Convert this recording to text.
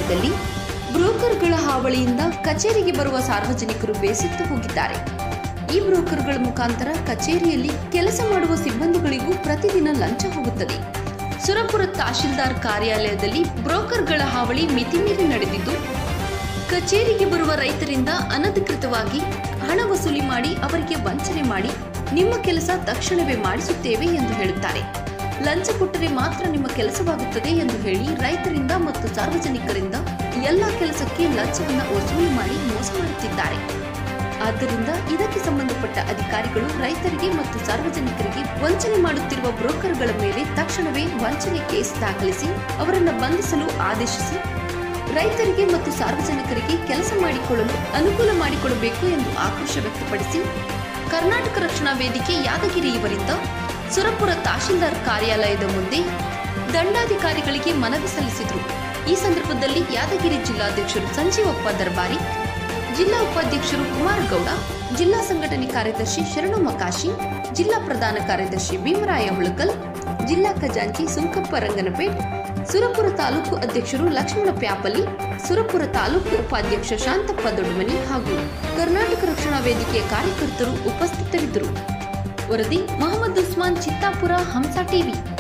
ಕಾರ್ಯಾಲಯದಲ್ಲಿ ಬ್ರೋಕರ್ಗಳ ಹಾವಳಿಯಿಂದ ಕಚೇರಿಗೆ ಬರುವ ಸಾರ್ವಜನಿಕರು ಬೇಸತ್ತು ಹೋಗಿದ್ದಾರೆ ಈ ಬ್ರೋಕರ್ಗಳ ಮುಖಾಂತರ ಕಚೇರಿಯಲ್ಲಿ ಕೆಲಸ ಮಾಡುವ ಸಿಬ್ಬಂದಿಗಳಿಗೂ ಪ್ರತಿದಿನ ಲಂಚ ಹೋಗುತ್ತದೆ ಸುರಪುರ ತಹಶೀಲ್ದಾರ್ ಕಾರ್ಯಾಲಯದಲ್ಲಿ ಬ್ರೋಕರ್ಗಳ ಹಾವಳಿ ಮಿತಿಮೀರಿ ನಡೆದಿದ್ದು ಕಚೇರಿಗೆ ಬರುವ ರೈತರಿಂದ ಅನಧಿಕೃತವಾಗಿ ಹಣ ವಸೂಲಿ ಮಾಡಿ ಅವರಿಗೆ ವಂಚನೆ ಮಾಡಿ ನಿಮ್ಮ ಕೆಲಸ ತಕ್ಷಣವೇ ಮಾಡಿಸುತ್ತೇವೆ ಎಂದು ಹೇಳುತ್ತಾರೆ ಲಂಚ ಕೊಟ್ಟರೆ ಮಾತ್ರ ನಿಮ್ಮ ಕೆಲಸವಾಗುತ್ತದೆ ಎಂದು ಹೇಳಿ ರೈತರಿಂದ ಮತ್ತು ಸಾರ್ವಜನಿಕರಿಂದ ಎಲ್ಲ ಕೆಲಸಕ್ಕೆ ಲಂಚವನ್ನು ವಸೂಲಿ ಮಾಡಿ ಮೋಸ ಮಾಡುತ್ತಿದ್ದಾರೆ ಆದ್ದರಿಂದ ಇದಕ್ಕೆ ಸಂಬಂಧಪಟ್ಟ ಅಧಿಕಾರಿಗಳು ರೈತರಿಗೆ ಮತ್ತು ಸಾರ್ವಜನಿಕರಿಗೆ ವಂಚನೆ ಮಾಡುತ್ತಿರುವ ಬ್ರೋಕರ್ಗಳ ಮೇಲೆ ತಕ್ಷಣವೇ ವಂಚನೆ ಕೇಸ್ ದಾಖಲಿಸಿ ಅವರನ್ನು ಬಂಧಿಸಲು ಆದೇಶಿಸಿ ರೈತರಿಗೆ ಮತ್ತು ಸಾರ್ವಜನಿಕರಿಗೆ ಕೆಲಸ ಮಾಡಿಕೊಳ್ಳಲು ಅನುಕೂಲ ಮಾಡಿಕೊಡಬೇಕು ಎಂದು ಆಕ್ರೋಶ ವ್ಯಕ್ತಪಡಿಸಿ ಕರ್ನಾಟಕ ರಕ್ಷಣಾ ವೇದಿಕೆ ಯಾದಗಿರಿ ಇವರಿಂದ ಸುರಪುರ ತಹಶೀಲ್ದಾರ್ ಕಾರ್ಯಾಲಯದ ಮುಂದೆ ದಂಡಾಧಿಕಾರಿಗಳಿಗೆ ಮನವಿ ಸಲ್ಲಿಸಿದರು ಈ ಸಂದರ್ಭದಲ್ಲಿ ಯಾದಗಿರಿ ಜಿಲ್ಲಾಧ್ಯಕ್ಷರು ಸಂಜೀವಪ್ಪ ದರ್ಬಾರಿ ಜಿಲ್ಲಾ ಉಪಾಧ್ಯಕ್ಷರು ಕುಮಾರಗೌಡ ಜಿಲ್ಲಾ ಸಂಘಟನೆ ಕಾರ್ಯದರ್ಶಿ ಶರಣು ಮಕಾಶಿ ಜಿಲ್ಲಾ ಪ್ರಧಾನ ಕಾರ್ಯದರ್ಶಿ ಭೀಮರಾಯ ಹುಳಕಲ್ ಜಿಲ್ಲಾ ಖಜಾಂಚಿ ಸುಂಕಪ್ಪ ರಂಗನಪೇಟ್ ಸುರಪುರ ತಾಲೂಕು ಅಧ್ಯಕ್ಷರು ಲಕ್ಷ್ಮಣ ಪ್ಯಾಪಲಿ ಸುರಪುರ ತಾಲೂಕು ಉಪಾಧ್ಯಕ್ಷ ಶಾಂತಪ್ಪ ದೊಡ್ಡಮನಿ ಹಾಗೂ ಕರ್ನಾಟಕ ರಕ್ಷಣಾ ವೇದಿಕೆಯ ಕಾರ್ಯಕರ್ತರು ಉಪಸ್ಥಿತರಿದ್ದರು ವರದಿ ಮೊಹಮ್ಮದ್ ಉಸ್ಮಾನ್ ಚಿತ್ತಾಪುರ ಹಂಸ ಟಿವಿ